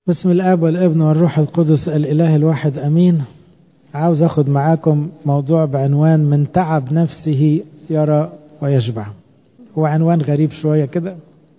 بسم الاب والابن والروح القدس الاله الواحد امين عاوز اخد معاكم موضوع بعنوان من تعب نفسه يرى ويشبع هو عنوان غريب شويه كده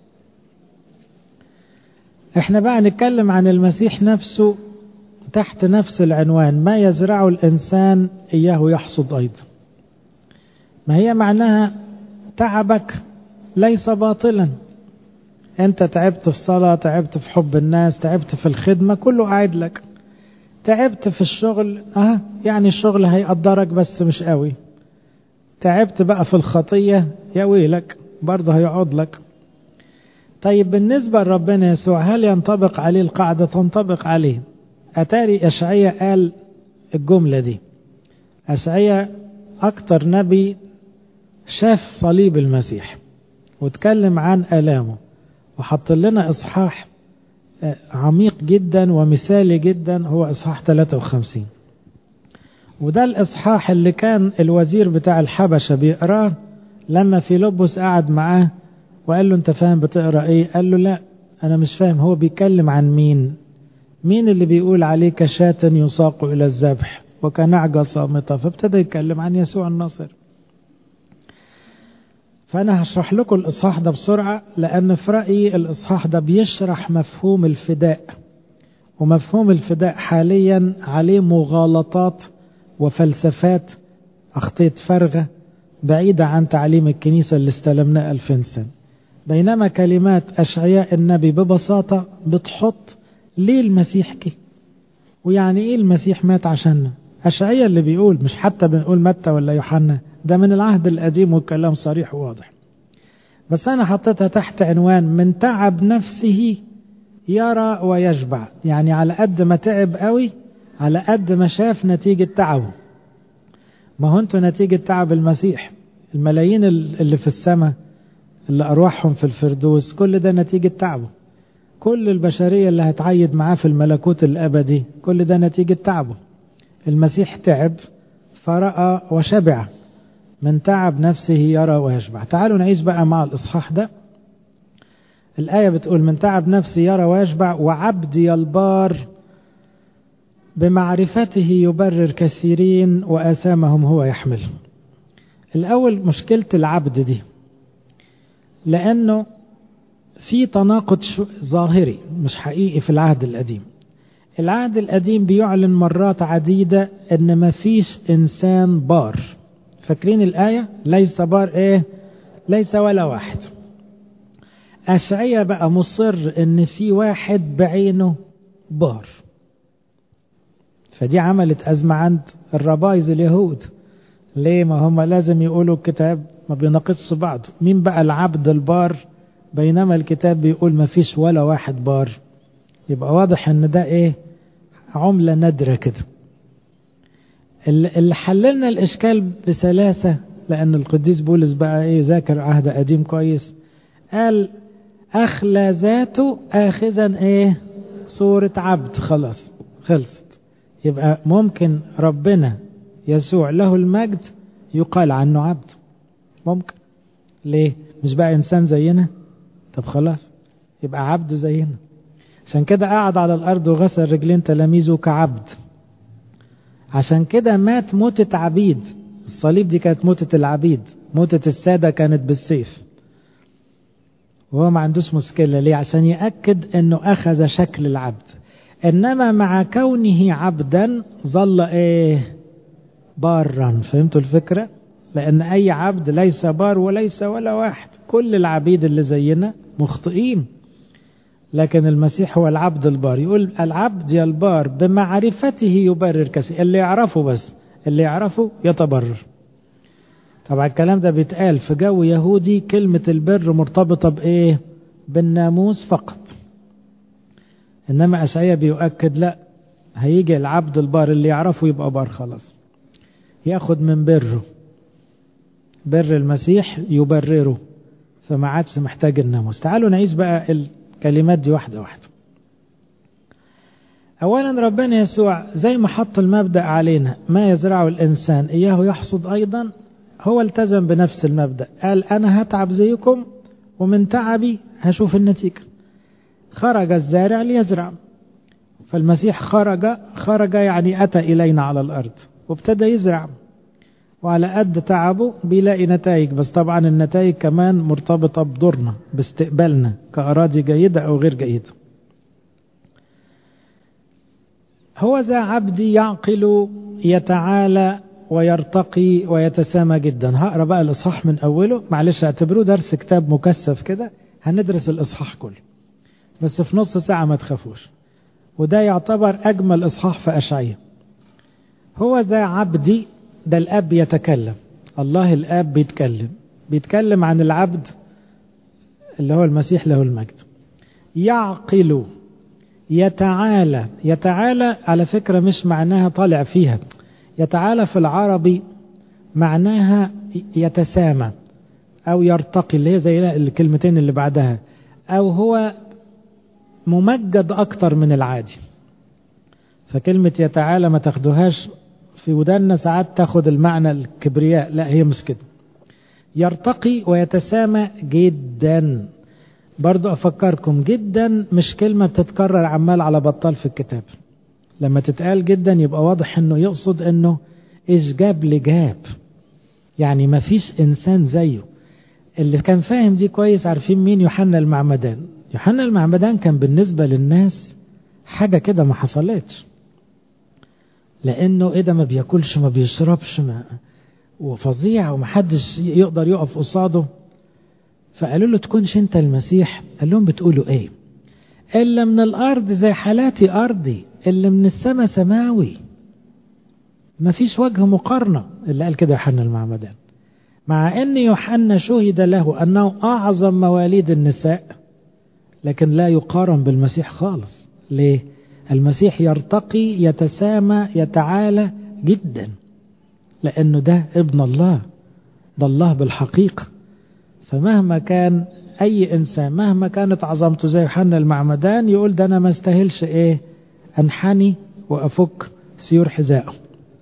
احنا بقى نتكلم عن المسيح نفسه تحت نفس العنوان ما يزرعه الانسان اياه يحصد ايضا ما هي معناها تعبك ليس باطلا انت تعبت في الصلاة تعبت في حب الناس تعبت في الخدمة كله قاعد لك تعبت في الشغل اه يعني الشغل هيقدرك بس مش قوي تعبت بقى في الخطية يا ويلك برضه هيقعد لك طيب بالنسبة لربنا يسوع هل ينطبق عليه القاعدة تنطبق عليه أتاري أشعية قال الجملة دي أشعية أكتر نبي شاف صليب المسيح واتكلم عن آلامه وحط لنا إصحاح عميق جدا ومثالي جدا هو إصحاح 53 وده الإصحاح اللي كان الوزير بتاع الحبشة بيقراه لما فيلبس قعد معاه وقال له أنت فاهم بتقرأ إيه؟ قال له لا أنا مش فاهم هو بيتكلم عن مين؟ مين اللي بيقول عليه كشاة يساق إلى الذبح وكنعجة صامتة فابتدى يتكلم عن يسوع الناصر فأنا هشرح لكم الإصحاح ده بسرعة لأن في رأيي الإصحاح ده بيشرح مفهوم الفداء ومفهوم الفداء حاليا عليه مغالطات وفلسفات أخطية فارغة بعيدة عن تعليم الكنيسة اللي استلمناه ألفين سنة بينما كلمات أشعياء النبي ببساطة بتحط ليه المسيح كي ويعني إيه المسيح مات عشاننا أشعياء اللي بيقول مش حتى بنقول متى ولا يوحنا ده من العهد القديم والكلام صريح وواضح بس أنا حطيتها تحت عنوان من تعب نفسه يرى ويشبع يعني على قد ما تعب قوي على قد ما شاف نتيجة تعبه ما هو انتوا نتيجة تعب المسيح الملايين اللي في السماء اللي أرواحهم في الفردوس كل ده نتيجة تعبه كل البشرية اللي هتعيد معاه في الملكوت الأبدي كل ده نتيجة تعبه المسيح تعب فرأى وشبع من تعب نفسه يرى ويشبع تعالوا نعيش بقى مع الإصحاح ده الآية بتقول من تعب نفسه يرى ويشبع وعبدي البار بمعرفته يبرر كثيرين وآثامهم هو يحمل الأول مشكلة العبد دي لأنه في تناقض ظاهري مش حقيقي في العهد القديم العهد القديم بيعلن مرات عديدة ان ما فيش انسان بار فاكرين الآية ليس بار ايه ليس ولا واحد أشعية بقى مصر ان في واحد بعينه بار فدي عملت أزمة عند الربايز اليهود ليه ما هم لازم يقولوا الكتاب ما بيناقضش بعض مين بقى العبد البار بينما الكتاب بيقول ما فيش ولا واحد بار يبقى واضح ان ده ايه عملة نادرة كده اللي حللنا الاشكال بسلاسة لان القديس بولس بقى ايه ذاكر عهد قديم كويس قال اخلى ذاته اخذا ايه صورة عبد خلاص خلصت يبقى ممكن ربنا يسوع له المجد يقال عنه عبد ممكن ليه مش بقى انسان زينا طب خلاص يبقى عبد زينا عشان كده قعد على الأرض وغسل رجلين تلاميذه كعبد عشان كده مات موتة عبيد الصليب دي كانت موتة العبيد موتة السادة كانت بالسيف وهو ما عندوش مشكلة ليه عشان يأكد انه أخذ شكل العبد إنما مع كونه عبدا ظل ايه بارا فهمتوا الفكرة لأن أي عبد ليس بار وليس ولا واحد كل العبيد اللي زينا مخطئين لكن المسيح هو العبد البار يقول العبد يا البار بمعرفته يبرر كثير اللي يعرفه بس اللي يعرفه يتبرر طبعا الكلام ده بيتقال في جو يهودي كلمة البر مرتبطة بإيه بالناموس فقط إنما أشعيا بيؤكد لا هيجي العبد البار اللي يعرفه يبقى بار خلاص ياخد من بره بر المسيح يبرره فما عادش محتاج الناموس تعالوا نعيش بقى الكلمات دي واحدة واحدة أولا ربنا يسوع زي ما حط المبدأ علينا ما يزرعه الإنسان إياه يحصد أيضا هو التزم بنفس المبدأ قال أنا هتعب زيكم ومن تعبي هشوف النتيجة خرج الزارع ليزرع فالمسيح خرج خرج يعني أتى إلينا على الأرض وابتدى يزرع وعلى قد تعبه بيلاقي نتائج بس طبعا النتائج كمان مرتبطة بدورنا باستقبالنا كأراضي جيدة أو غير جيدة هو ذا عبدي يعقل يتعالى ويرتقي ويتسامى جدا هقرا بقى الاصحاح من اوله معلش اعتبروه درس كتاب مكثف كده هندرس الاصحاح كله بس في نص ساعه ما تخافوش وده يعتبر اجمل اصحاح في اشعياء هو ذا عبدي ده الاب يتكلم الله الاب بيتكلم بيتكلم عن العبد اللي هو المسيح له المجد يعقل يتعالى يتعالى على فكرة مش معناها طالع فيها يتعالى في العربي معناها يتسامى أو يرتقي اللي هي زي الكلمتين اللي بعدها أو هو ممجد أكتر من العادي فكلمة يتعالى ما تاخدوهاش في ودانا ساعات تاخد المعنى الكبرياء لا هي مش كده يرتقي ويتسامى جدا برضو أفكركم جدا مش كلمة بتتكرر عمال على بطال في الكتاب لما تتقال جدا يبقى واضح انه يقصد انه ايش جاب لجاب يعني ما فيش انسان زيه اللي كان فاهم دي كويس عارفين مين يوحنا المعمدان يوحنا المعمدان كان بالنسبة للناس حاجة كده ما حصلتش لانه ايه ده ما بياكلش ما بيشربش ما وفظيع ومحدش يقدر يقف قصاده فقالوا له تكونش انت المسيح قال لهم بتقولوا ايه الا من الارض زي حالاتي ارضي اللي من السماء سماوي ما فيش وجه مقارنة اللي قال كده يوحنا المعمدان مع ان يوحنا شهد له انه اعظم مواليد النساء لكن لا يقارن بالمسيح خالص ليه المسيح يرتقي يتسامى يتعالى جدا لانه ده ابن الله ده الله بالحقيقه فمهما كان أي إنسان مهما كانت عظمته زي يوحنا المعمدان يقول ده أنا ما استاهلش إيه أنحني وأفك سيور حذائه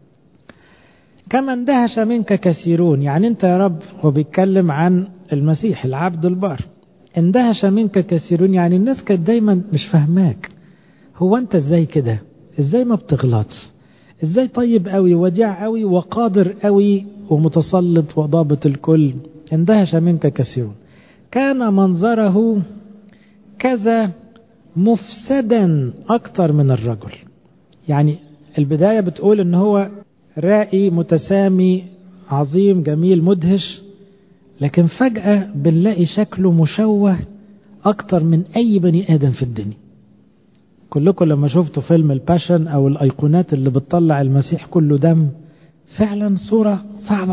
كما اندهش منك كثيرون يعني أنت يا رب هو بيتكلم عن المسيح العبد البار اندهش منك كثيرون يعني الناس كانت دايما مش فاهماك هو أنت إزاي كده إزاي ما بتغلطش إزاي طيب قوي وديع قوي وقادر قوي ومتسلط وضابط الكل اندهش منك كثيرون كان منظره كذا مفسدا أكتر من الرجل يعني البداية بتقول ان هو رائي متسامي عظيم جميل مدهش لكن فجأة بنلاقي شكله مشوه أكتر من أي بني آدم في الدنيا كلكم لما شفتوا فيلم الباشن أو الأيقونات اللي بتطلع المسيح كله دم فعلا صورة صعبة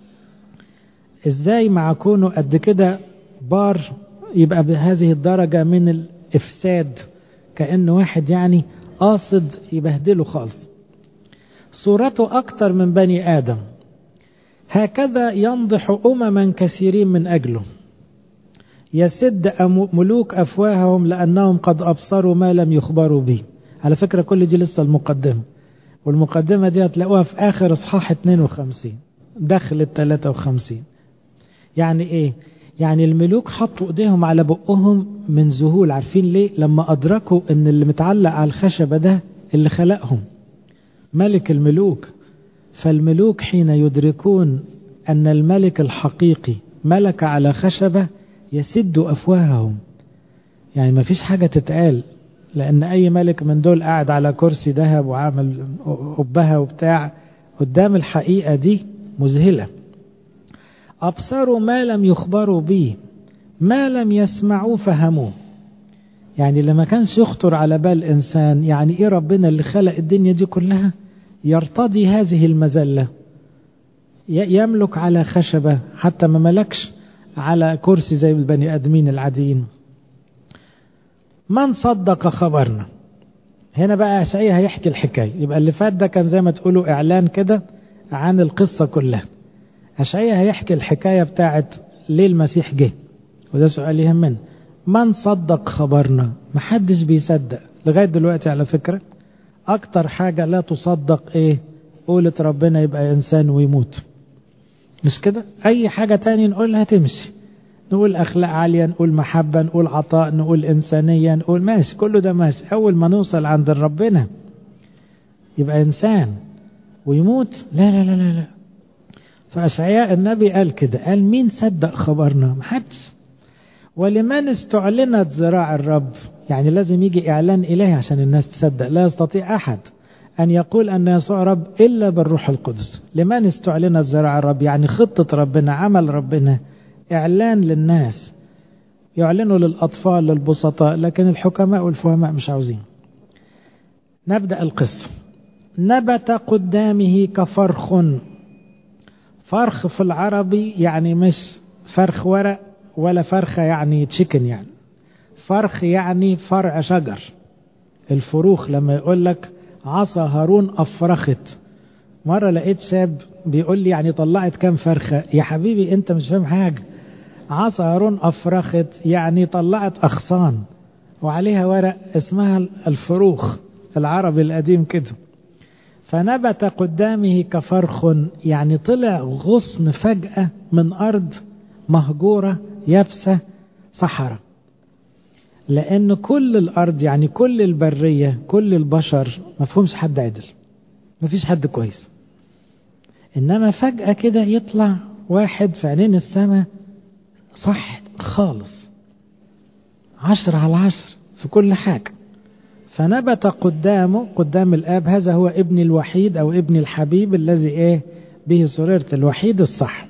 ازاي مع كونه قد كده بار يبقى بهذه الدرجة من الإفساد كأن واحد يعني قاصد يبهدله خالص صورته أكتر من بني آدم هكذا ينضح أمما كثيرين من أجله يسد ملوك أفواههم لأنهم قد أبصروا ما لم يخبروا به على فكرة كل دي لسه المقدمة والمقدمة دي هتلاقوها في آخر إصحاح 52 دخل ال 53 يعني إيه؟ يعني الملوك حطوا ايديهم على بقهم من ذهول عارفين ليه لما ادركوا ان اللي متعلق على الخشبه ده اللي خلقهم ملك الملوك فالملوك حين يدركون ان الملك الحقيقي ملك على خشبه يسد افواههم يعني ما فيش حاجه تتقال لان اي ملك من دول قاعد على كرسي ذهب وعامل قبها وبتاع قدام الحقيقه دي مذهله أبصروا ما لم يخبروا به ما لم يسمعوا فهموه يعني لما كانش يخطر على بال إنسان يعني إيه ربنا اللي خلق الدنيا دي كلها يرتضي هذه المذلة يملك على خشبة حتى ما ملكش على كرسي زي البني آدمين العاديين من صدق خبرنا هنا بقى أشعية هيحكي الحكاية يبقى اللي فات ده كان زي ما تقولوا إعلان كده عن القصة كلها أشعية هيحكي الحكاية بتاعت ليه المسيح جه وده سؤال يهمنا من صدق خبرنا محدش بيصدق لغاية دلوقتي على فكرة أكتر حاجة لا تصدق إيه قولة ربنا يبقى إنسان ويموت مش كده أي حاجة تاني نقولها تمشي نقول أخلاق عالية نقول محبة نقول عطاء نقول إنسانية نقول ماشي كله ده ماشي أول ما نوصل عند ربنا يبقى إنسان ويموت لا لا لا لا, لا. فأشعياء النبي قال كده قال مين صدق خبرنا محدش ولمن استعلنت ذراع الرب يعني لازم يجي إعلان إلهي عشان الناس تصدق لا يستطيع أحد أن يقول أن يسوع رب إلا بالروح القدس لمن استعلنت ذراع الرب يعني خطة ربنا عمل ربنا إعلان للناس يعلنوا للأطفال للبسطاء لكن الحكماء والفهماء مش عاوزين نبدأ القصة نبت قدامه كفرخ فرخ في العربي يعني مش فرخ ورق ولا فرخة يعني تشيكن يعني فرخ يعني فرع شجر الفروخ لما يقول لك عصا هارون أفرخت مرة لقيت شاب بيقول لي يعني طلعت كام فرخة يا حبيبي انت مش فاهم حاجة عصا هارون أفرخت يعني طلعت أغصان وعليها ورق اسمها الفروخ العربي القديم كده فنبت قدامه كفرخ يعني طلع غصن فجأة من أرض مهجورة يابسة صحراء لأن كل الأرض يعني كل البرية كل البشر ما فهمش حد عدل ما فيش حد كويس إنما فجأة كده يطلع واحد في عينين السماء صح خالص عشر على عشر في كل حاجة فنبت قدامه قدام الآب هذا هو ابن الوحيد أو ابن الحبيب الذي إيه به سررت الوحيد الصح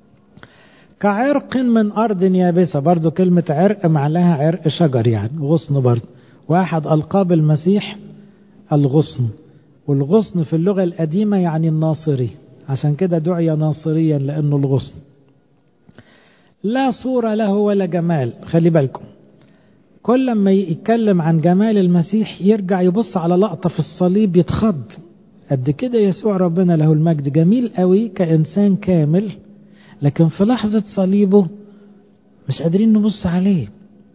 كعرق من أرض يابسة برضو كلمة عرق معناها عرق شجر يعني غصن برضو واحد ألقاب المسيح الغصن والغصن في اللغة القديمة يعني الناصري عشان كده دعي ناصريا لأنه الغصن لا صورة له ولا جمال خلي بالكم كل ما يتكلم عن جمال المسيح يرجع يبص على لقطة في الصليب يتخض قد كده يسوع ربنا له المجد جميل قوي كإنسان كامل لكن في لحظة صليبه مش قادرين نبص عليه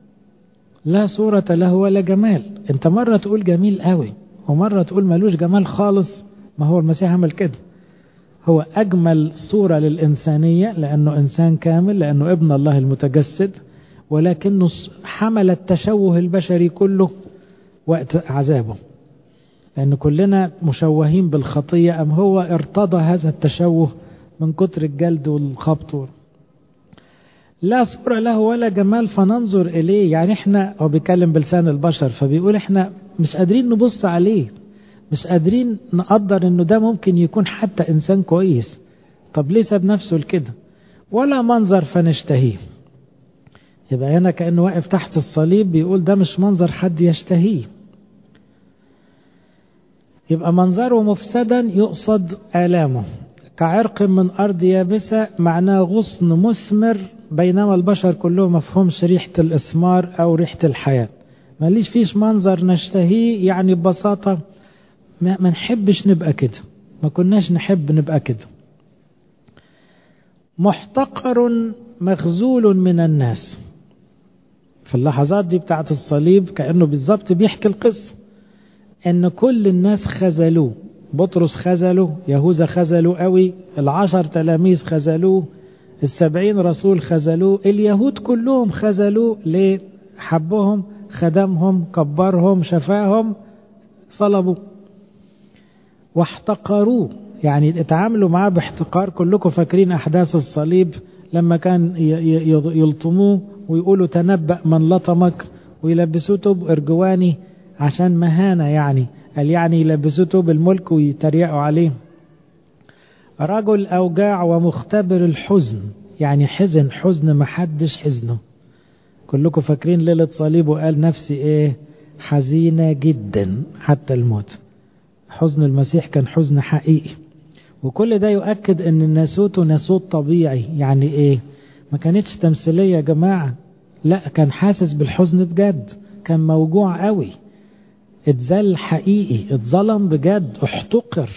لا صورة له ولا جمال انت مرة تقول جميل قوي ومرة تقول ملوش جمال خالص ما هو المسيح عمل كده هو أجمل صورة للإنسانية لأنه إنسان كامل لأنه ابن الله المتجسد ولكنه حمل التشوه البشري كله وقت عذابه لأن كلنا مشوهين بالخطية أم هو ارتضى هذا التشوه من كتر الجلد والخبط لا صورة له ولا جمال فننظر إليه يعني احنا هو بيتكلم بلسان البشر فبيقول احنا مش قادرين نبص عليه مش قادرين نقدر انه ده ممكن يكون حتى انسان كويس طب ليه ساب نفسه لكده ولا منظر فنشتهيه يبقى هنا كأنه واقف تحت الصليب بيقول ده مش منظر حد يشتهيه يبقى منظره مفسدا يقصد آلامه كعرق من أرض يابسة معناه غصن مثمر بينما البشر كلهم مفهومش ريحة الإثمار أو ريحة الحياة ماليش فيش منظر نشتهيه يعني ببساطة ما نحبش نبقى كده ما كناش نحب نبقى كده محتقر مخزول من الناس في اللحظات دي بتاعت الصليب كأنه بالظبط بيحكي القصة ان كل الناس خذلوه بطرس خذله يهوذا خذله قوي العشر تلاميذ خذلوه السبعين رسول خذلوه اليهود كلهم خذلوه ليه حبهم خدمهم كبرهم شفاهم صلبوا واحتقروه يعني اتعاملوا معاه باحتقار كلكم فاكرين احداث الصليب لما كان يلطموه ويقولوا تنبأ من لطمك ويلبسوه توب ارجواني عشان مهانة يعني قال يعني يلبسوه توب الملك ويتريقوا عليه رجل أوجاع ومختبر الحزن يعني حزن حزن محدش حزنه كلكم فاكرين ليلة صليبه قال نفسي ايه حزينة جدا حتى الموت حزن المسيح كان حزن حقيقي وكل ده يؤكد ان الناسوت ناسوت طبيعي يعني ايه ما كانتش تمثيلية يا جماعة لا كان حاسس بالحزن بجد كان موجوع قوي اتذل حقيقي اتظلم بجد احتقر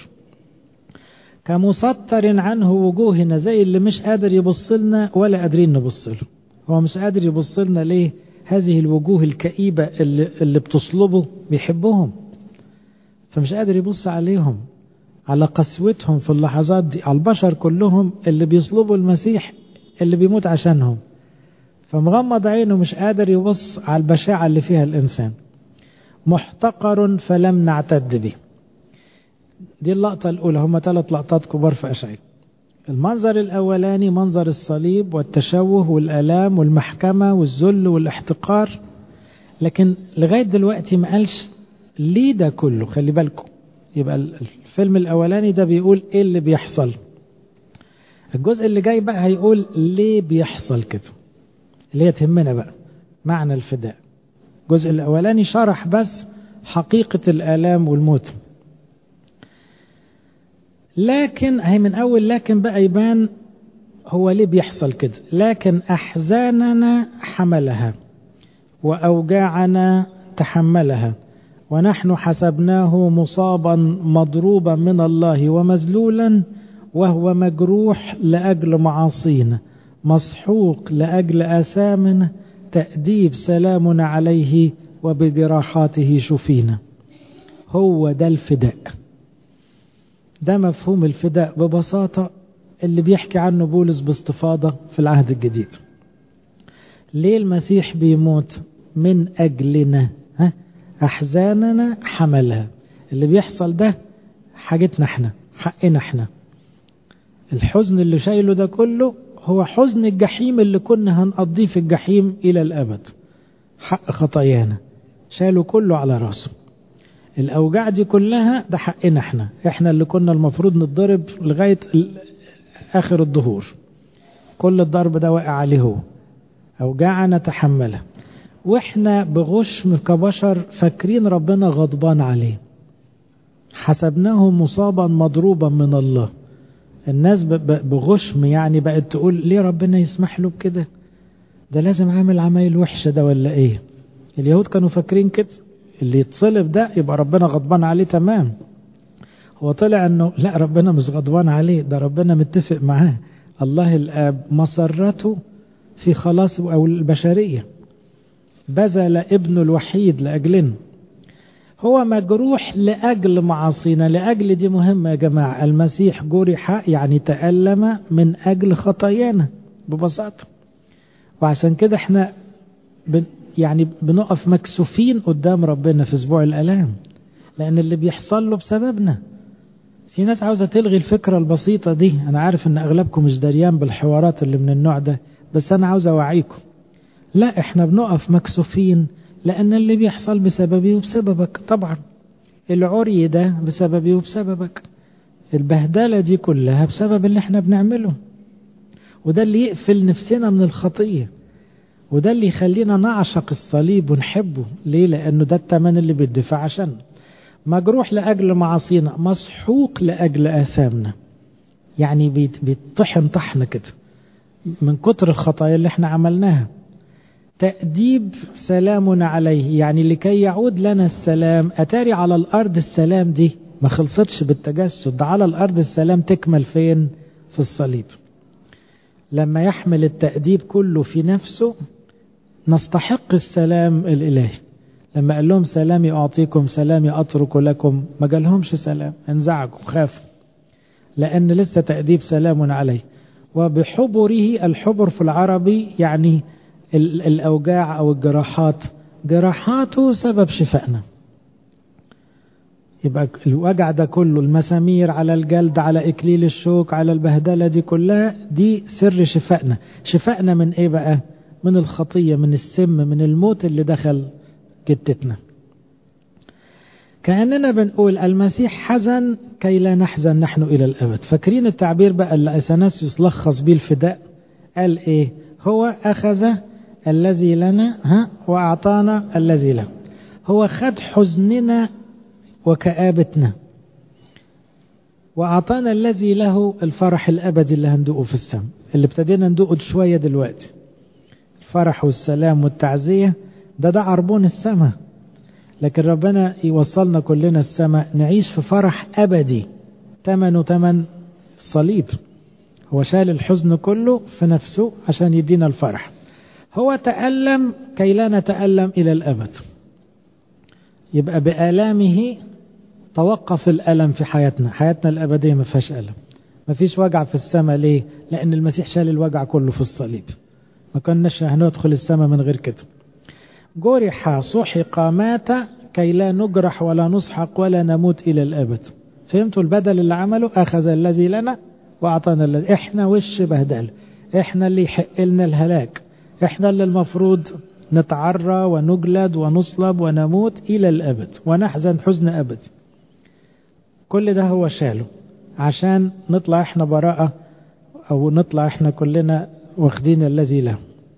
كمسطر عنه وجوهنا زي اللي مش قادر يبص لنا ولا قادرين نبص له هو مش قادر يبص لنا ليه هذه الوجوه الكئيبة اللي, اللي بتصلبه بيحبهم فمش قادر يبص عليهم على قسوتهم في اللحظات دي على البشر كلهم اللي بيصلبوا المسيح اللي بيموت عشانهم فمغمض عينه مش قادر يبص على البشاعة اللي فيها الإنسان محتقر فلم نعتد به دي اللقطة الأولى هم ثلاث لقطات كبار في أشعياء المنظر الأولاني منظر الصليب والتشوه والآلام والمحكمة والذل والاحتقار لكن لغاية دلوقتي ما قالش ليه ده كله خلي بالكم يبقى الفيلم الأولاني ده بيقول إيه اللي بيحصل الجزء اللي جاي بقى هيقول ليه بيحصل كده اللي هي تهمنا بقى معنى الفداء الجزء الأولاني شرح بس حقيقة الآلام والموت لكن هي من أول لكن بقى يبان هو ليه بيحصل كده لكن أحزاننا حملها وأوجاعنا تحملها ونحن حسبناه مصابا مضروبا من الله ومذلولا وهو مجروح لأجل معاصينا مسحوق لأجل آثامنا تأديب سلامنا عليه وبجراحاته شفينا هو ده الفداء ده مفهوم الفداء ببساطة اللي بيحكي عنه بولس باستفاضة في العهد الجديد ليه المسيح بيموت من أجلنا ها؟ أحزاننا حملها اللي بيحصل ده حاجتنا احنا حقنا احنا الحزن اللي شايله ده كله هو حزن الجحيم اللي كنا هنقضيه في الجحيم إلى الأبد حق خطايانا شاله كله على راسه الأوجاع دي كلها ده حقنا احنا احنا اللي كنا المفروض نتضرب لغاية آخر الظهور كل الضرب ده واقع عليه هو أوجاعنا تحملها واحنا بغشم كبشر فاكرين ربنا غضبان عليه حسبناه مصابا مضروبا من الله الناس بغشم يعني بقت تقول ليه ربنا يسمح له بكده ده لازم عامل عمايل وحشة ده ولا ايه اليهود كانوا فاكرين كده اللي يتصلب ده يبقى ربنا غضبان عليه تمام هو طلع انه لا ربنا مش غضبان عليه ده ربنا متفق معاه الله الاب مسرته في خلاص او البشريه بذل ابنه الوحيد لاجلنا هو مجروح لاجل معاصينا لاجل دي مهمه يا جماعه المسيح جرح يعني تالم من اجل خطايانا ببساطه وعشان كده احنا بن يعني بنقف مكسوفين قدام ربنا في اسبوع الالام لان اللي بيحصل له بسببنا في ناس عاوزه تلغي الفكره البسيطه دي انا عارف ان اغلبكم مش دريان بالحوارات اللي من النوع ده بس انا عاوز اوعيكم لا احنا بنقف مكسوفين لان اللي بيحصل بسببي وبسببك طبعا العري ده بسببي وبسببك البهدله دي كلها بسبب اللي احنا بنعمله وده اللي يقفل نفسنا من الخطيه وده اللي يخلينا نعشق الصليب ونحبه ليه لانه ده الثمن اللي بيدفع عشان مجروح لاجل معاصينا مسحوق لاجل اثامنا يعني بيطحن طحن كده من كتر الخطايا اللي احنا عملناها تأديب سلامنا عليه يعني لكي يعود لنا السلام أتاري على الأرض السلام دي ما خلصتش بالتجسد على الأرض السلام تكمل فين في الصليب لما يحمل التأديب كله في نفسه نستحق السلام الإلهي لما قال لهم سلامي أعطيكم سلامي أترك لكم ما قالهمش سلام انزعجوا خافوا لأن لسه تأديب سلام عليه وبحبره الحبر في العربي يعني الأوجاع أو الجراحات جراحاته سبب شفائنا يبقى الوجع ده كله المسامير على الجلد على إكليل الشوك على البهدلة دي كلها دي سر شفائنا شفائنا من إيه بقى من الخطية من السم من الموت اللي دخل جتتنا كأننا بنقول المسيح حزن كي لا نحزن نحن إلى الأبد فاكرين التعبير بقى اللي أثناسيوس لخص بيه الفداء قال إيه هو أخذ الذي لنا ها وأعطانا الذي له هو خد حزننا وكآبتنا وأعطانا الذي له الفرح الأبدي اللي هندوقه في السماء اللي ابتدينا ندوقه شوية دلوقتي الفرح والسلام والتعزية ده ده عربون السماء لكن ربنا يوصلنا كلنا السماء نعيش في فرح أبدي ثمنه ثمن الصليب هو شال الحزن كله في نفسه عشان يدينا الفرح هو تألم كي لا نتألم إلى الأبد يبقى بآلامه توقف الألم في حياتنا حياتنا الأبدية ما فيهاش ألم ما فيش وجع في السماء ليه لأن المسيح شال الوجع كله في الصليب ما كناش هندخل السماء من غير كده جرح سحق مات كي لا نجرح ولا نسحق ولا نموت إلى الأبد فهمتوا البدل اللي عمله أخذ الذي لنا وأعطانا الذي إحنا وش بهدل إحنا اللي يحق لنا الهلاك إحنا اللي المفروض نتعرى ونجلد ونصلب ونموت إلى الأبد ونحزن حزن أبد كل ده هو شاله عشان نطلع إحنا براءة أو نطلع إحنا كلنا واخدين الذي له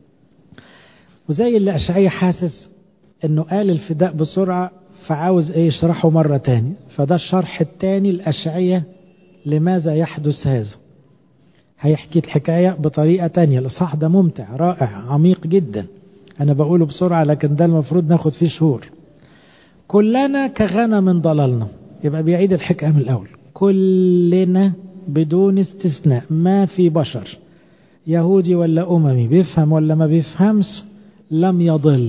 وزي اللي أشعية حاسس إنه قال الفداء بسرعة فعاوز إيه يشرحه مرة تاني فده الشرح التاني الأشعية لماذا يحدث هذا هيحكي الحكاية بطريقة تانية الإصحاح ده ممتع رائع عميق جدا أنا بقوله بسرعة لكن ده المفروض ناخد فيه شهور كلنا كغنم ضللنا يبقى بيعيد الحكاية من الأول كلنا بدون استثناء ما في بشر يهودي ولا أممي بيفهم ولا ما بيفهمش لم يضل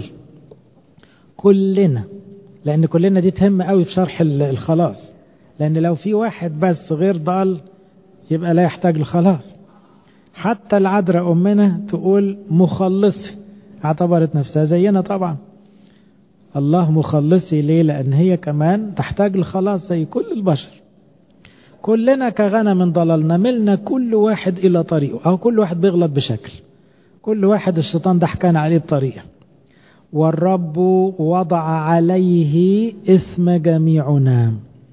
كلنا لأن كلنا دي تهم قوي في شرح الخلاص لأن لو في واحد بس غير ضال يبقى لا يحتاج الخلاص حتى العذراء أمنا تقول مخلصي اعتبرت نفسها زينا طبعا الله مخلصي ليه لأن هي كمان تحتاج الخلاص زي كل البشر كلنا كغنم ضللنا ملنا كل واحد إلى طريقه أو كل واحد بيغلط بشكل كل واحد الشيطان ده حكان عليه بطريقة والرب وضع عليه اسم جميعنا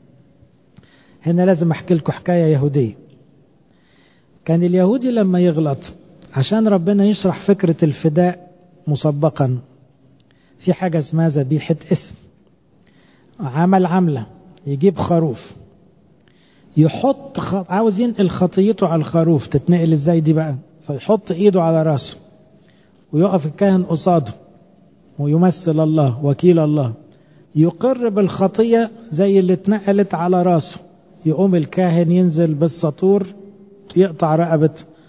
هنا لازم احكي لكم حكاية يهودية كان اليهودي لما يغلط عشان ربنا يشرح فكرة الفداء مسبقا في حاجة اسمها ذبيحة اسم عمل عملة يجيب خروف يحط خ... عاوز ينقل خطيته على الخروف تتنقل ازاي دي بقى فيحط ايده على راسه ويقف الكاهن قصاده ويمثل الله وكيل الله يقر بالخطية زي اللي اتنقلت على راسه يقوم الكاهن ينزل بالسطور يقطع رقبة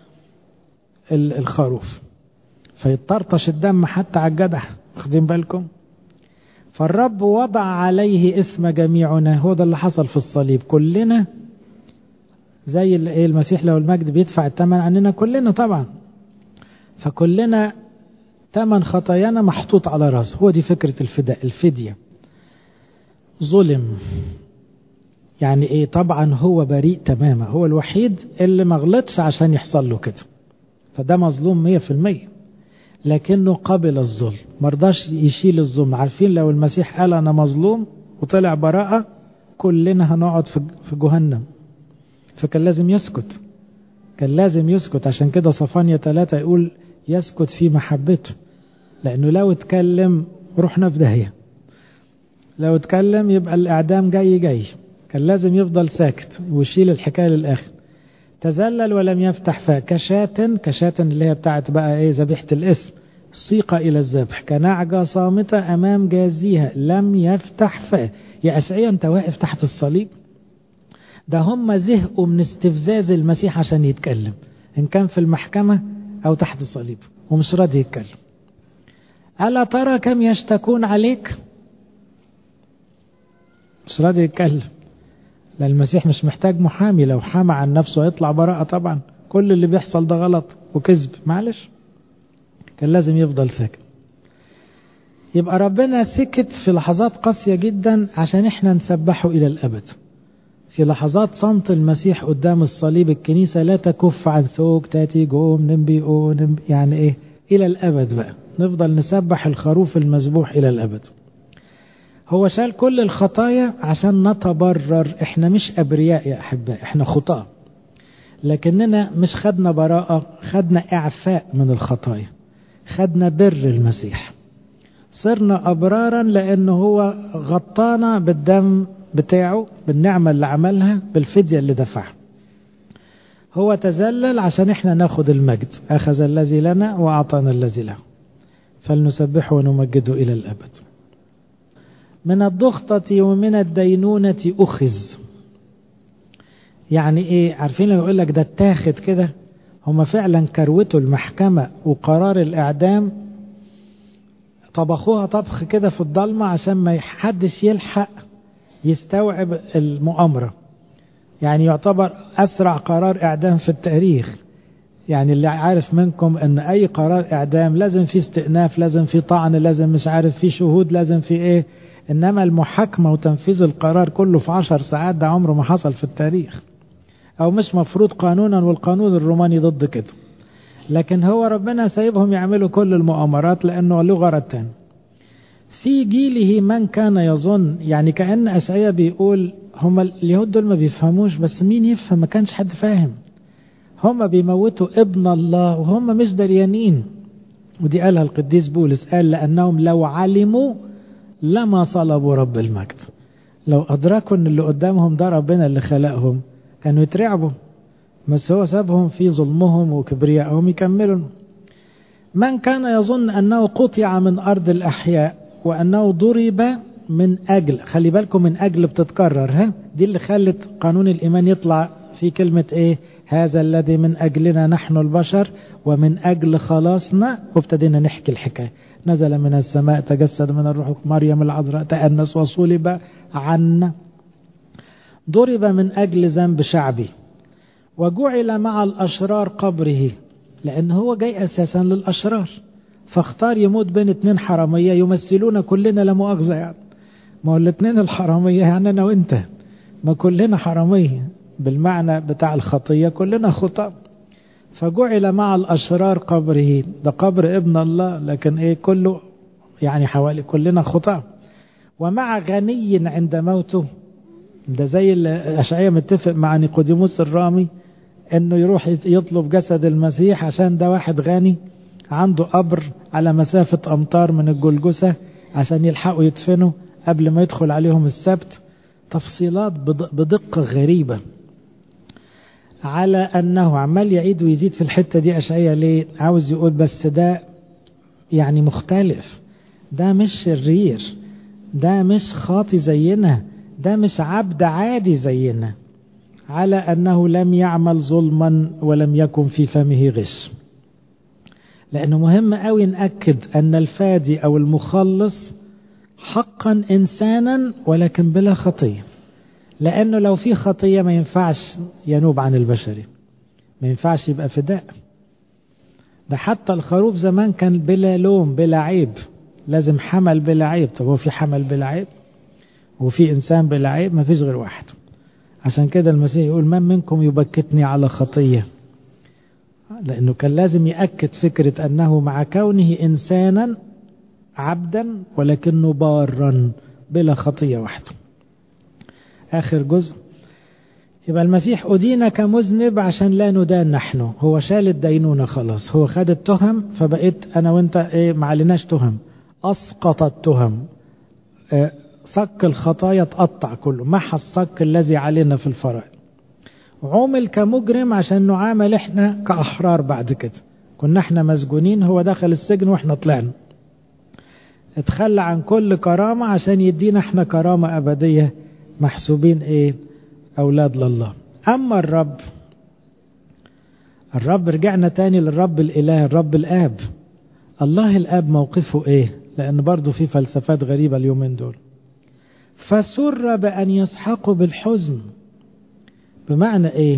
الخروف فيطرطش الدم حتى على الجدع واخدين بالكم فالرب وضع عليه اسم جميعنا هو ده اللي حصل في الصليب كلنا زي المسيح لو المجد بيدفع الثمن عننا كلنا طبعا فكلنا ثمن خطايانا محطوط على راسه هو دي فكرة الفداء الفدية ظلم يعني ايه طبعا هو بريء تماما هو الوحيد اللي ما غلطش عشان يحصل له كده فده مظلوم مية في المية لكنه قبل الظلم مرضاش يشيل الظلم عارفين لو المسيح قال انا مظلوم وطلع براءة كلنا هنقعد في جهنم فكان لازم يسكت كان لازم يسكت عشان كده صفانيا ثلاثة يقول يسكت في محبته لأنه لو اتكلم رحنا في داهية لو اتكلم يبقى الإعدام جاي جاي كان لازم يفضل ساكت ويشيل الحكاية للآخر تزلل ولم يفتح فاه كشاة كشاة اللي هي بتاعت بقى ايه ذبيحة الاسم سيق إلى الذبح كنعجة صامتة أمام جازيها لم يفتح فاه يا أسعية أنت واقف تحت الصليب ده هم زهقوا من استفزاز المسيح عشان يتكلم إن كان في المحكمة أو تحت الصليب ومش راضي يتكلم ألا ترى كم يشتكون عليك مش راضي يتكلم لا المسيح مش محتاج محامي لو حامى عن نفسه هيطلع براءة طبعا كل اللي بيحصل ده غلط وكذب معلش كان لازم يفضل ساكت يبقى ربنا سكت في لحظات قاسية جدا عشان احنا نسبحه إلى الأبد في لحظات صمت المسيح قدام الصليب الكنيسة لا تكف عن سوق تاتي جوم نمبي أو نمبي يعني إيه إلى الأبد بقى نفضل نسبح الخروف المذبوح إلى الأبد هو شال كل الخطايا عشان نتبرر احنا مش أبرياء يا أحباء احنا خطاة لكننا مش خدنا براءة خدنا إعفاء من الخطايا خدنا بر المسيح صرنا أبرارا لأنه هو غطانا بالدم بتاعه بالنعمة اللي عملها بالفدية اللي دفعها هو تذلل عشان احنا ناخد المجد أخذ الذي لنا وأعطانا الذي له فلنسبحه ونمجده إلى الأبد من الضغطة ومن الدينونة أخذ يعني ايه عارفين لما يقول لك ده اتاخد كده هما فعلا كروته المحكمة وقرار الإعدام طبخوها طبخ كده في الضلمة عشان ما حدش يلحق يستوعب المؤامرة يعني يعتبر أسرع قرار إعدام في التاريخ يعني اللي عارف منكم ان اي قرار اعدام لازم فيه استئناف لازم فيه طعن لازم مش عارف فيه شهود لازم فيه ايه انما المحاكمة وتنفيذ القرار كله في عشر ساعات ده عمره ما حصل في التاريخ او مش مفروض قانونا والقانون الروماني ضد كده لكن هو ربنا سايبهم يعملوا كل المؤامرات لانه له غرض تاني في جيله من كان يظن يعني كأن أشعيا بيقول هم اليهود دول ما بيفهموش بس مين يفهم ما كانش حد فاهم هم بيموتوا ابن الله وهم مش دريانين ودي قالها القديس بولس قال لأنهم لو علموا لما صلبوا رب المجد لو أدركوا أن اللي قدامهم ده ربنا اللي خلقهم كانوا يترعبوا بس هو سابهم في ظلمهم وكبريائهم يكملوا من كان يظن أنه قطع من أرض الأحياء وأنه ضرب من أجل خلي بالكم من أجل بتتكرر ها دي اللي خلت قانون الإيمان يطلع في كلمة إيه هذا الذي من أجلنا نحن البشر ومن أجل خلاصنا وابتدينا نحكي الحكاية نزل من السماء تجسد من الروح مريم العذراء تأنس وصلب عنا ضرب من أجل ذنب شعبي وجعل مع الأشرار قبره لأن هو جاي أساسا للأشرار فاختار يموت بين اتنين حرامية يمثلون كلنا لا مؤاخذة يعني ما هو الاتنين الحرامية يعني أنا وأنت ما كلنا حرامية بالمعنى بتاع الخطية كلنا خطأ فجعل مع الأشرار قبره ده قبر ابن الله لكن إيه كله يعني حوالي كلنا خطأ ومع غني عند موته ده زي الأشعية متفق مع نيقوديموس الرامي انه يروح يطلب جسد المسيح عشان ده واحد غني عنده قبر على مسافة أمتار من الجلجسة عشان يلحقوا يدفنوا قبل ما يدخل عليهم السبت تفصيلات بدقة غريبة على أنه عمال يعيد ويزيد في الحتة دي أشعية ليه عاوز يقول بس ده يعني مختلف ده مش شرير ده مش خاطي زينا ده مش عبد عادي زينا على أنه لم يعمل ظلما ولم يكن في فمه غش لأنه مهم قوي نأكد أن الفادي أو المخلص حقا إنسانا ولكن بلا خطية لأنه لو في خطية ما ينفعش ينوب عن البشري ما ينفعش يبقى فداء ده حتى الخروف زمان كان بلا لوم بلا عيب لازم حمل بلا عيب طب هو في حمل بلا عيب وفي إنسان بلا عيب ما فيش غير واحد عشان كده المسيح يقول من منكم يبكتني على خطية لأنه كان لازم يأكد فكرة أنه مع كونه إنسانا عبدا ولكنه بارا بلا خطية واحدة آخر جزء يبقى المسيح أدين كمذنب عشان لا ندان نحن هو شال الدينونة خلاص هو خد التهم فبقيت أنا وأنت إيه معلناش تهم أسقط التهم إيه صك الخطايا تقطع كله محى الصك الذي علينا في الفرائض عمل كمجرم عشان نعامل احنا كأحرار بعد كده كنا احنا مسجونين هو دخل السجن واحنا طلعنا اتخلى عن كل كرامة عشان يدينا احنا كرامة أبدية محسوبين ايه أولاد لله أما الرب الرب رجعنا تاني للرب الإله الرب الآب الله الآب موقفه ايه لأن برضه في فلسفات غريبة اليومين دول فسر بأن يسحقوا بالحزن بمعنى ايه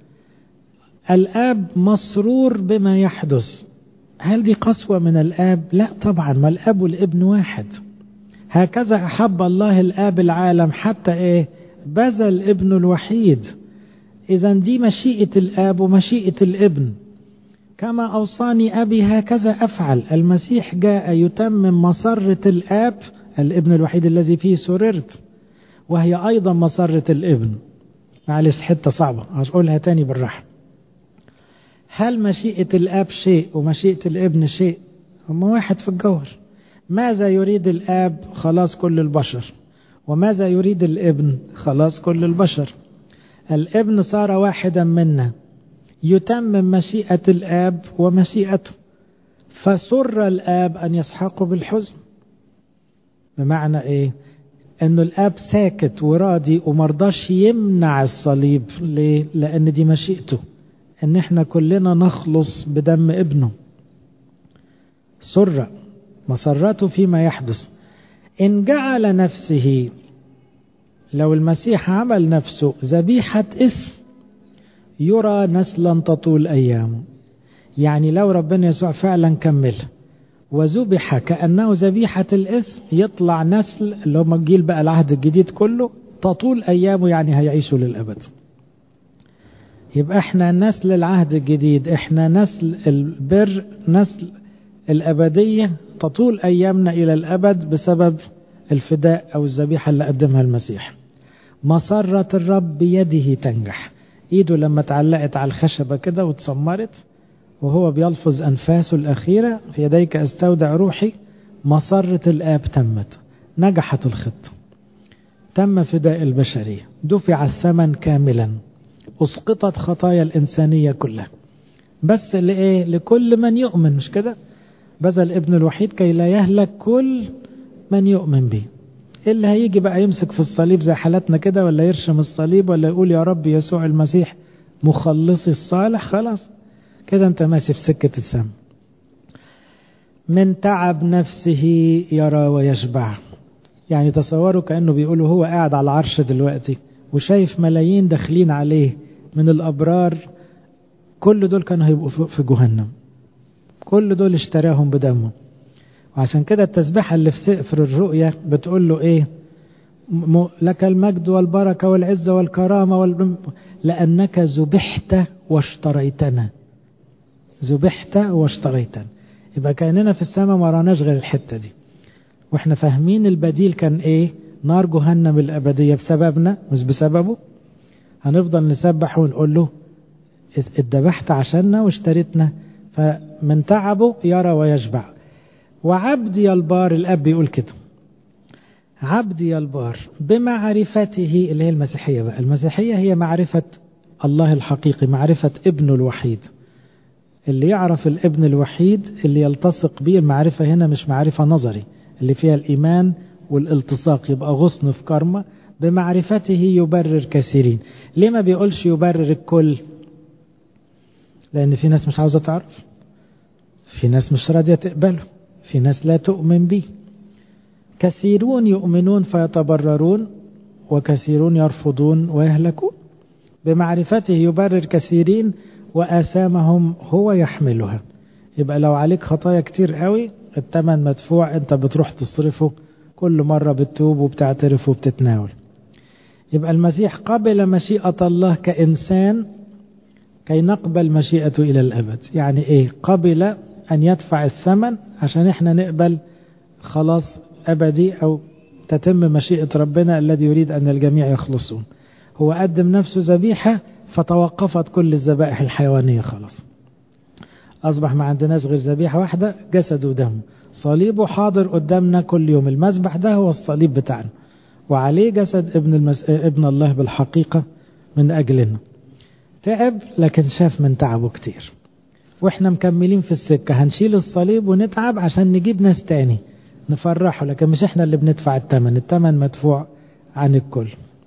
الاب مسرور بما يحدث هل دي قسوة من الاب لا طبعا ما الاب والابن واحد هكذا احب الله الاب العالم حتى ايه بذل ابنه الوحيد اذا دي مشيئة الاب ومشيئة الابن كما اوصاني ابي هكذا افعل المسيح جاء يتمم مسرة الاب الابن الوحيد الذي فيه سررت وهي ايضا مسرة الابن معلش حتة صعبة هقولها تاني بالراحة هل مشيئة الآب شيء ومشيئة الابن شيء هما واحد في الجوهر ماذا يريد الآب خلاص كل البشر وماذا يريد الابن خلاص كل البشر الابن صار واحدا منا يتمم مشيئة الآب ومشيئته فسر الآب أن يسحقه بالحزن بمعنى إيه انه الاب ساكت وراضي ومرضاش يمنع الصليب ليه لان دي مشيئته ان احنا كلنا نخلص بدم ابنه سر مسرته فيما يحدث ان جعل نفسه لو المسيح عمل نفسه ذبيحة اسم يرى نسلا تطول ايامه يعني لو ربنا يسوع فعلا كمل وذبح كأنه ذبيحة الاسم يطلع نسل اللي هم الجيل بقى العهد الجديد كله تطول أيامه يعني هيعيشوا للأبد يبقى احنا نسل العهد الجديد احنا نسل البر نسل الأبدية تطول أيامنا إلى الأبد بسبب الفداء أو الذبيحة اللي قدمها المسيح مسرة الرب بيده تنجح ايده لما اتعلقت على الخشبة كده واتسمرت وهو بيلفظ أنفاسه الأخيرة في يديك أستودع روحي مسرة الآب تمت نجحت الخطة تم فداء البشرية دفع الثمن كاملا أسقطت خطايا الإنسانية كلها بس لإيه لكل من يؤمن مش كده بذل ابن الوحيد كي لا يهلك كل من يؤمن به اللي هيجي بقى يمسك في الصليب زي حالتنا كده ولا يرشم الصليب ولا يقول يا رب يسوع المسيح مخلصي الصالح خلاص كده انت ماشي في سكة السم من تعب نفسه يرى ويشبع يعني تصوروا كأنه بيقولوا هو قاعد على العرش دلوقتي وشايف ملايين داخلين عليه من الأبرار كل دول كانوا هيبقوا في جهنم كل دول اشتراهم بدمه وعشان كده التسبيحة اللي في سفر الرؤيا بتقول له ايه لك المجد والبركة والعزة والكرامة وال... لأنك ذبحت واشتريتنا ذبحت واشتريتنا يبقى كأننا في السماء ما راناش غير الحتة دي واحنا فاهمين البديل كان ايه نار جهنم الأبدية بسببنا مش بسببه هنفضل نسبح ونقول له اتذبحت عشاننا واشتريتنا فمن تعبه يرى ويشبع وعبدي البار الأب يقول كده عبدي البار بمعرفته اللي هي المسيحية بقى المسيحية هي معرفة الله الحقيقي معرفة ابنه الوحيد اللي يعرف الابن الوحيد اللي يلتصق به المعرفة هنا مش معرفة نظري اللي فيها الإيمان والالتصاق يبقى غصن في كرمة بمعرفته يبرر كثيرين ليه ما بيقولش يبرر الكل لأن في ناس مش عاوزة تعرف في ناس مش راضية تقبله في ناس لا تؤمن به كثيرون يؤمنون فيتبررون وكثيرون يرفضون ويهلكون بمعرفته يبرر كثيرين وآثامهم هو يحملها يبقى لو عليك خطايا كتير قوي التمن مدفوع انت بتروح تصرفه كل مرة بتتوب وبتعترف وبتتناول يبقى المسيح قبل مشيئة الله كإنسان كي نقبل مشيئته إلى الأبد يعني إيه قبل أن يدفع الثمن عشان إحنا نقبل خلاص أبدي أو تتم مشيئة ربنا الذي يريد أن الجميع يخلصون هو قدم نفسه ذبيحة فتوقفت كل الذبائح الحيوانية خلاص أصبح ما عندناش غير ذبيحة واحدة جسد ودم صليبه حاضر قدامنا كل يوم المذبح ده هو الصليب بتاعنا وعليه جسد ابن, المس... ابن الله بالحقيقة من أجلنا تعب لكن شاف من تعبه كتير واحنا مكملين في السكة هنشيل الصليب ونتعب عشان نجيب ناس تاني نفرحه لكن مش احنا اللي بندفع الثمن الثمن مدفوع عن الكل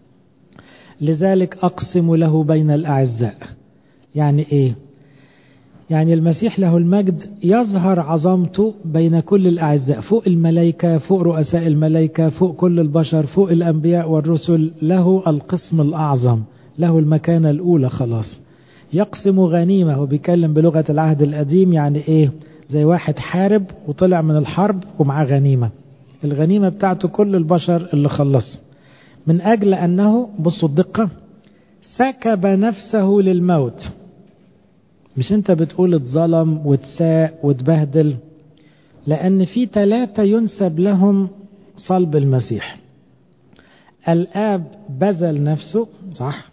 لذلك أقسم له بين الأعزاء يعني إيه يعني المسيح له المجد يظهر عظمته بين كل الأعزاء فوق الملائكة فوق رؤساء الملائكة فوق كل البشر فوق الأنبياء والرسل له القسم الأعظم له المكانة الأولى خلاص يقسم غنيمة هو بيتكلم بلغة العهد القديم يعني إيه زي واحد حارب وطلع من الحرب ومعاه غنيمة الغنيمة بتاعته كل البشر اللي خلصوا من أجل أنه بصوا الدقة سكب نفسه للموت مش انت بتقول اتظلم واتساء واتبهدل لأن في ثلاثة ينسب لهم صلب المسيح الآب بذل نفسه صح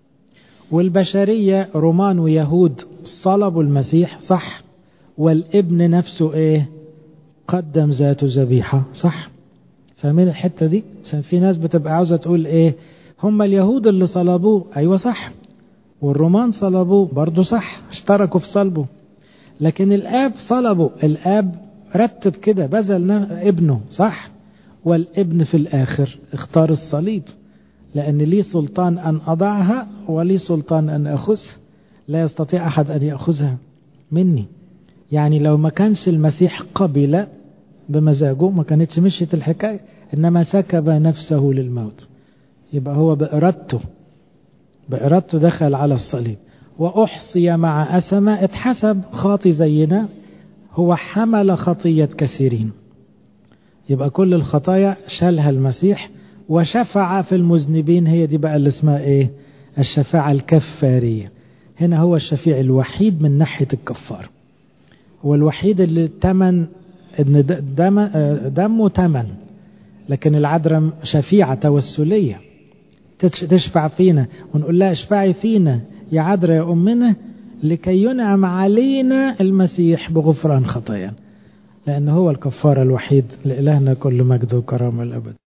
والبشرية رومان ويهود صلبوا المسيح صح والابن نفسه ايه قدم ذاته ذبيحة صح فاهمين الحتة دي عشان في ناس بتبقى عاوزة تقول ايه هم اليهود اللي صلبوه ايوه صح والرومان صلبوه برضه صح اشتركوا في صلبه لكن الاب صلبه الاب رتب كده بذل ابنه صح والابن في الاخر اختار الصليب لان لي سلطان ان اضعها ولي سلطان ان اخذها لا يستطيع احد ان ياخذها مني يعني لو ما كانش المسيح قبل بمزاجه ما كانتش مشيت الحكاية إنما سكب نفسه للموت يبقى هو بإرادته بإرادته دخل على الصليب وأحصي مع أثمة اتحسب خاطي زينا هو حمل خطية كثيرين يبقى كل الخطايا شالها المسيح وشفع في المذنبين هي دي بقى اللي اسمها ايه الشفاعة الكفارية هنا هو الشفيع الوحيد من ناحية الكفار هو الوحيد اللي تمن ان دم دمه تمن لكن العذراء شفيعة توسلية تشفع فينا ونقول لها اشفعي فينا يا عذراء يا أمنا لكي ينعم علينا المسيح بغفران خطايا لأن هو الكفارة الوحيد لإلهنا كل مجد وكرامة الأبد